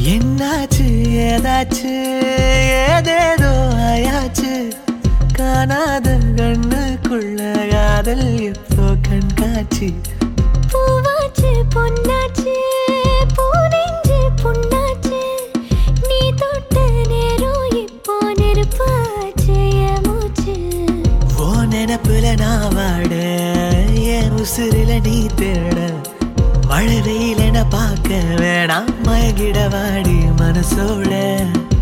என்னாச்சு ஏதாச்சு ஏதேதோ ஆயாச்சு காணாத கண்ணுக்குள்ள காதல் இப்போ கண்காட்சி பூவாச்சு பொன்னாச்சு பூனெஞ்சு புண்ணாச்சு நீ தொட்ட நேரம் இப்போ நெருப்பாச்சு என் மூச்சு ஓ நினப்புல நான் வாட என் உசுரில நீ தேட மழை வெயிலென பார்க்க வேணாம் மயங்கிட வாடி மனசோட